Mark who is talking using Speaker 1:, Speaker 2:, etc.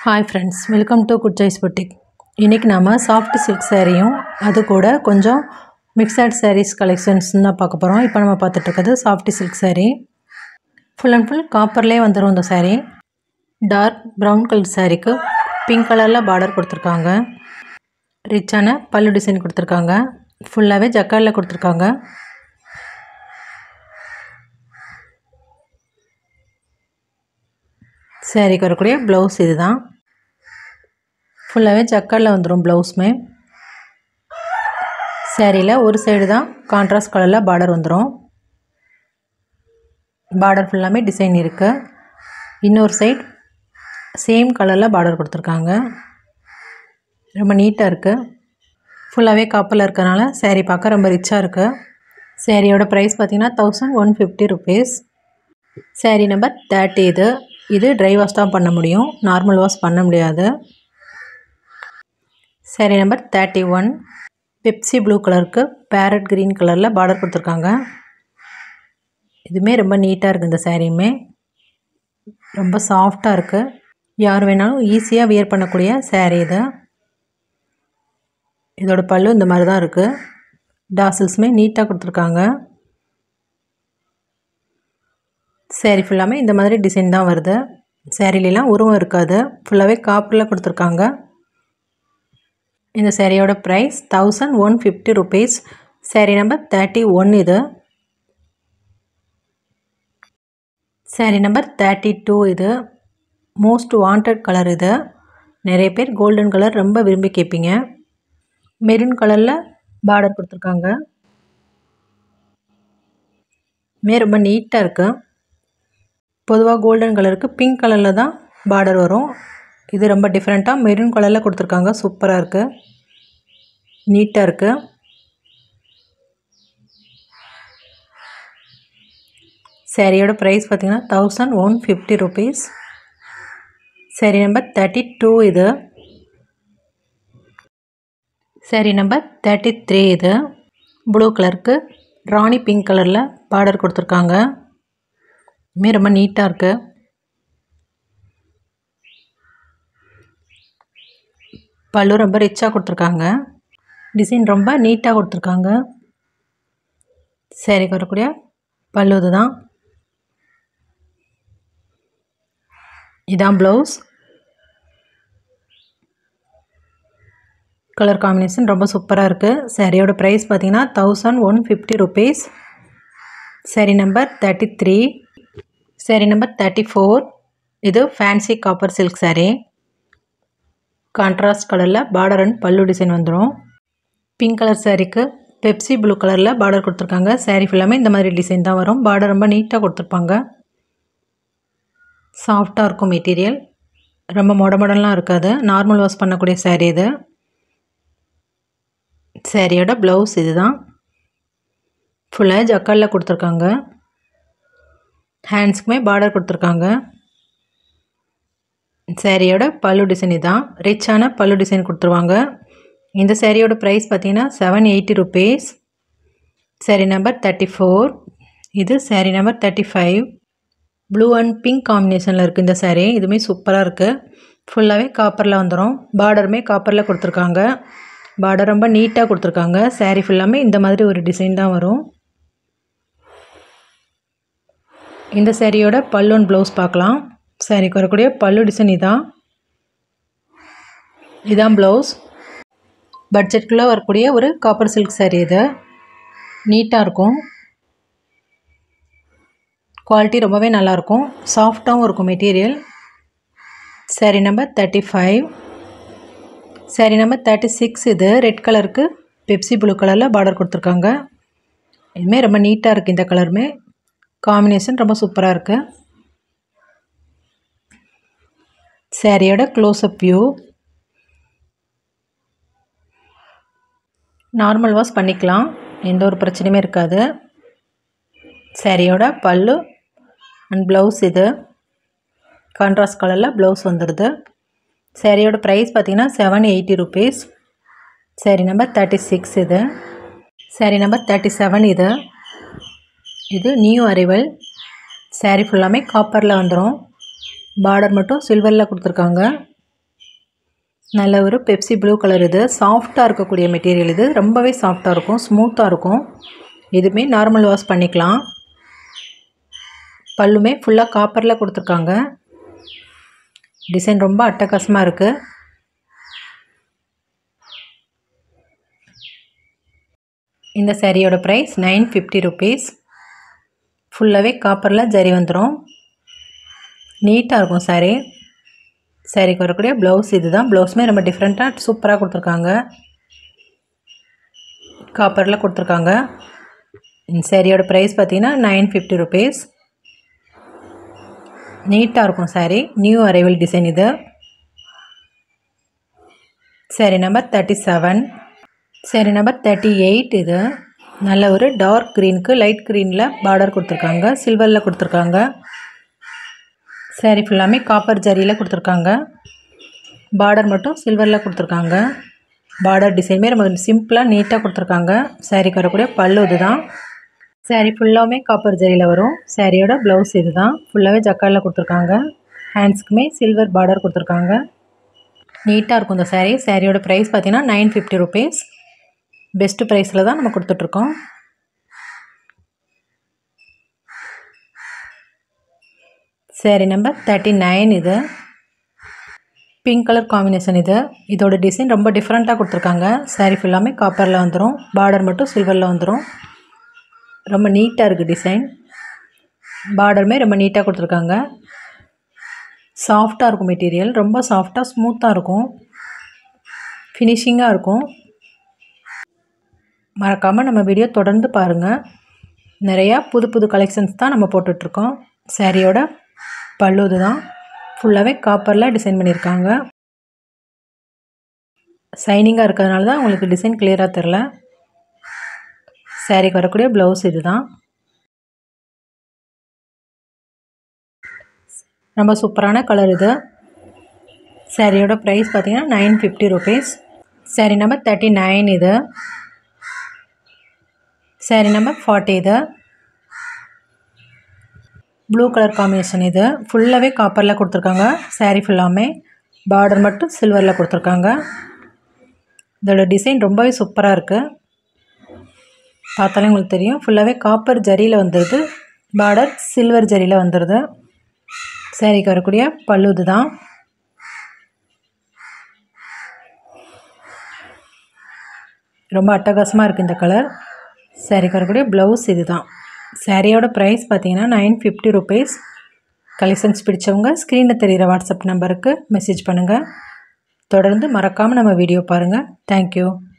Speaker 1: hi friends welcome to good choice boutique இன்றைக்கி நாம் soft silk சாரியும் அது கூட கொஞ்சம் மிக்சட் சாரீஸ் கலெக்ஷன்ஸ் தான் பார்க்க போகிறோம் இப்போ நம்ம பார்த்துட்டு இருக்கிறது soft silk saree full and full காப்பர்லேயே வந்துடும் இந்த saree டார்க் ப்ரௌன் கலர் சாரீக்கு பிங்க் கலரில் பார்டர் கொடுத்துருக்காங்க ரிச்சான பல்லு டிசைன் கொடுத்துருக்காங்க ஃபுல்லாகவே ஜக்கார்டில் கொடுத்துருக்காங்க சாரீக்கு வரக்கூடிய ப்ளவுஸ் இது தான் ஃபுல்லாகவே ஜக்கார்டில் வந்துடும் ப்ளவுஸுமே சேரீயில் ஒரு சைடு தான் கான்ட்ராஸ்ட் கலரில் பார்டர் வந்துடும் பார்டர் ஃபுல்லாமே டிசைன் இருக்குது இன்னொரு சைட் சேம் கலரில் பார்டர் கொடுத்துருக்காங்க ரொம்ப நீட்டாக இருக்குது ஃபுல்லாகவே காப்பில் இருக்கறனால saree பார்க்க ரொம்ப ரிச்சாக இருக்குது சேரீயோட ப்ரைஸ் பார்த்திங்கன்னா thousand one fifty rupees saree number thirty இது இது ட்ரை வாஷ் தான் பண்ண முடியும் நார்மல் வாஷ் பண்ண முடியாது saree number thirty one Pepsi blue கலருக்கு பேரட் க்ரீன் கலரில் பார்டர் கொடுத்துருக்காங்க இதுவுமே ரொம்ப நீட்டாக இருக்குது இந்த சாரியுமே ரொம்ப சாஃப்டாக இருக்குது யார் வேணாலும் ஈஸியாக வியர் பண்ணக்கூடிய saree இது இதோட பல்லு இந்த மாதிரி தான் இருக்குது டாசல்ஸுமே நீட்டாக கொடுத்துருக்காங்க saree ஃபுல்லாமே இந்த மாதிரி டிசைன் தான் வருது சேரீலாம் உருவம் இருக்காது ஃபுல்லாகவே காப்பரில் கொடுத்துருக்காங்க இந்த சேரீயோட price thousand one fifty rupees saree number thirty one இது சேரீ நம்பர் தேர்ட்டி டூ இது மோஸ்ட் வாண்டட் கலர் இது நிறைய பேர் கோல்டன் கலர் ரொம்ப விரும்பி கேட்பீங்க மெரூன் கலரில் பார்டர் கொடுத்துருக்காங்க மே ரொம்ப நீட்டாக இருக்குது பொதுவாக கோல்டன் கலருக்கு பிங்க் கலரில் தான் பார்டர் வரும் இது ரொம்ப டிஃப்ரெண்ட்டாக மெரூன் கலரில் கொடுத்துருக்காங்க சூப்பராக இருக்குது நீட்டாக இருக்குது சேரீயோட ப்ரைஸ் பார்த்திங்கன்னா thousand one fifty rupees saree number thirty two இது சேரீ நம்பர் தேர்ட்டி த்ரீ இது ப்ளூ கலருக்கு ராணி பிங்க் கலரில் பார்டர் கொடுத்துருக்காங்க இதுமே ரொம்ப நீட்டாக இருக்குது பல்லு ரொம்ப ரிச்சாக கொடுத்துருக்காங்க டிசைன் ரொம்ப நீட்டாக கொடுத்துருக்காங்க சேரீக்கு வரக்கூடிய பல்லு இதுதான் இதான் ப்ளவுஸ் கலர் காம்பினேஷன் ரொம்ப சூப்பராக இருக்குது சாரியோட ப்ரைஸ் பார்த்தீங்கன்னா thousand one fifty rupees saree number thirty three saree number thirty four இது fancy copper silk saree contrast கலரில் பார்டர் அண்ட் பல்லு டிசைன் வந்துடும் பிங்க் கலர் சாரீக்கு பெப்சி ப்ளூ கலரில் பார்டர் கொடுத்துருக்காங்க சாரீ ஃபுல்லாமே இந்த மாதிரி டிசைன் தான் வரும் பார்டர் ரொம்ப நீட்டாக கொடுத்துருப்பாங்க சாஃப்டாக இருக்கும் மெட்டீரியல் ரொம்ப மொட மொடலாம் இருக்காது நார்மல் வாஷ் பண்ணக்கூடிய சாரீ இது சாரியோட ப்ளவுஸ் இது தான் ஃபுல்லாக ஜக்காலில் கொடுத்துருக்காங்க ஹேண்ட்ஸ்க்குமே பார்டர் கொடுத்துருக்காங்க சாரியோட பல்லு டிசைன் இதான் ரிச்சான பல்லு டிசைன் கொடுத்துருவாங்க இந்த சாரியோட ப்ரைஸ் பார்த்தீங்கன்னா seven eighty rupees saree number thirty four இது saree number thirty five blue and pink காம்பினேஷனில் இருக்குது இந்த சாரீ இதுவுமே சூப்பராக இருக்குது ஃபுல்லாகவே காப்பரில் வந்துடும் பார்டருமே காப்பரில் கொடுத்துருக்காங்க பார்டர் ரொம்ப நீட்டாக கொடுத்துருக்காங்க சாரீ ஃபுல்லாமே இந்த மாதிரி ஒரு டிசைன் தான் வரும் இந்த சாரியோட பல்லு அண்ட் ப்ளவுஸ் பார்க்கலாம் சாரிக்கு வரக்கூடிய பல்லு டிசைன் இதான் இதான் ப்ளவுஸ் பட்ஜெட்குள்ளே வரக்கூடிய ஒரு காப்பர் சில்க் சாரீ இது நீட்டாக இருக்கும் குவாலிட்டி ரொம்பவே நல்லாயிருக்கும் சாஃப்டாகவும் இருக்கும் material saree number thirty five saree number thirty six இது ரெட் கலருக்கு பெப்சி ப்ளூ கலரில் பார்டர் கொடுத்துருக்காங்க இதுவுமே ரொம்ப நீட்டாக இருக்குது இந்த கலருமே காம்பினேஷன் ரொம்ப சூப்பராக இருக்குது சாரியோட க்ளோஸ்அப் வியூ நார்மல் வாஷ் பண்ணிக்கலாம் எந்த ஒரு பிரச்சனையுமே இருக்காது சாரியோட பல்லு அண்ட் ப்ளவுஸ் இது கான்ட்ராஸ்ட் கலரில் ப்ளவுஸ் வந்துடுது சாரியோட ப்ரைஸ் பார்த்திங்கன்னா seven eighty rupees saree number thirty six இது சாரி நம்பர் தேர்ட்டி செவன் இது இது நியூ அரைவல் சாரீ ஃபுல்லாமே காப்பரில் வந்துடும் பார்டர் மட்டும் சில்வரில் கொடுத்துருக்காங்க நல்ல ஒரு பெப்சி ப்ளூ கலர் இது சாஃப்டாக இருக்கக்கூடிய மெட்டீரியல் இது ரொம்பவே சாஃப்டாக இருக்கும் ஸ்மூத்தாக இருக்கும் இதுவுமே நார்மல் வாஷ் பண்ணிக்கலாம் பல்லுமே ஃபுல்லாக காப்பரில் கொடுத்துருக்காங்க டிசைன் ரொம்ப அட்டகாசமாக இருக்குது இந்த சாரியோட ப்ரைஸ் நைன் ஃபிஃப்டி ருபீஸ் ஃபுல்லாகவே காப்பரில் ஜரி வந்துடும் நீட்டாக இருக்கும் சாரீ சாரீக்கு வரக்கூடிய ப்ளவுஸ் இது தான் ப்ளவுஸுமே ரொம்ப டிஃப்ரெண்ட்டாக சூப்பராக கொடுத்துருக்காங்க காப்பரில் கொடுத்துருக்காங்க இந்த சாரியோட ப்ரைஸ் பார்த்தீங்கன்னா நைன் ஃபிஃப்டி ருபீஸ் நீட்டாக இருக்கும் சாரீ நியூ அரைவல் டிசைன் இது saree number thirty seven saree number thirty eight இது நல்ல ஒரு டார்க் க்ரீனுக்கு லைட் க்ரீனில் பார்டர் கொடுத்துருக்காங்க சில்வரில் கொடுத்துருக்காங்க சாரீ ஃபுல்லாமே காப்பர் ஜரியில் கொடுத்துருக்காங்க பார்டர் மட்டும் சில்வரில் கொடுத்துருக்காங்க பார்டர் டிசைனுமே ரொம்ப சிம்பிளாக நீட்டாக கொடுத்துருக்காங்க சாரீக்கு வரக்கூடிய பல்லு இது தான் சாரீ ஃபுல்லாகவுமே காப்பர் ஜரியில் வரும் சாரியோட ப்ளவுஸ் இது தான் ஃபுல்லாகவே ஜக்காலில் கொடுத்துருக்காங்க ஹேண்ட்ஸ்க்குமே சில்வர் பார்டர் கொடுத்துருக்காங்க நீட்டாக இருக்கும் இந்த சாரீ சாரியோட ப்ரைஸ் பார்த்தீங்கன்னா நைன் ஃபிஃப்டி ருபீஸ் பெஸ்ட்டு ப்ரைஸில் தான் நம்ம கொடுத்துட்ருக்கோம் சாரி நம்பர் தேர்ட்டி நைன் இது பிங்க் கலர் காம்பினேஷன் இது இதோட டிசைன் ரொம்ப டிஃப்ரெண்ட்டாக கொடுத்துருக்காங்க சாரீ ஃபுல்லாமே காப்பரில் வந்துடும் பார்டர் மட்டும் சில்வரில் வந்துடும் ரொம்ப நீட்டாக இருக்குது டிசைன் பார்டருமே ரொம்ப நீட்டாக கொடுத்துருக்காங்க சாஃப்டாக இருக்கும் மெட்டீரியல் ரொம்ப சாஃப்டாக ஸ்மூத்தாக இருக்கும் ஃபினிஷிங்காக இருக்கும் மறக்காமல் நம்ம வீடியோ தொடர்ந்து பாருங்கள் நிறையா புது புது கலெக்ஷன்ஸ் தான் நம்ம போட்டுட்ருக்கோம் சாரியோட பல்லு தான் ஃபுல்லாகவே காப்பரில் டிசைன் பண்ணியிருக்காங்க சைனிங்காக இருக்கிறதுனால தான் உங்களுக்கு டிசைன் கிளியராக தெரில சாரிக்கு வரக்கூடிய ப்ளவுஸ் இது தான் ரொம்ப சூப்பரான கலர் இது சாரியோட ப்ரைஸ் பார்த்தீங்கன்னா nine fifty rupees saree number thirty nine இது சாரி நம்பர் ஃபார்ட்டி இது ப்ளூ கலர் காம்பினேஷன் இது ஃபுல்லாகவே காப்பரில் கொடுத்துருக்காங்க சாரீ ஃபுல்லாமே பார்டர் மட்டும் சில்வரில் கொடுத்துருக்காங்க இதோட டிசைன் ரொம்பவே சூப்பராக இருக்குது பார்த்தாலே உங்களுக்கு தெரியும் ஃபுல்லாகவே காப்பர் ஜரியில் வந்துடுது பார்டர் சில்வர் ஜரியில் வந்துடுது சாரிக்கு வரக்கூடிய பல்லு தான் ரொம்ப அட்டகாசமாக இருக்குது இந்த கலர் சாரிக்கு வரக்கூடிய ப்ளவுஸ் இது தான் சாரியோட ப்ரைஸ் பார்த்தீங்கன்னா நைன் ஃபிஃப்டி ருபீஸ் கலெக்ஷன்ஸ் பிடிச்சவங்க ஸ்க்ரீனில் தெரிகிற வாட்ஸ்அப் நம்பருக்கு மெசேஜ் பண்ணுங்கள் தொடர்ந்து மறக்காமல் நம்ம வீடியோ பாருங்கள் தேங்க்யூ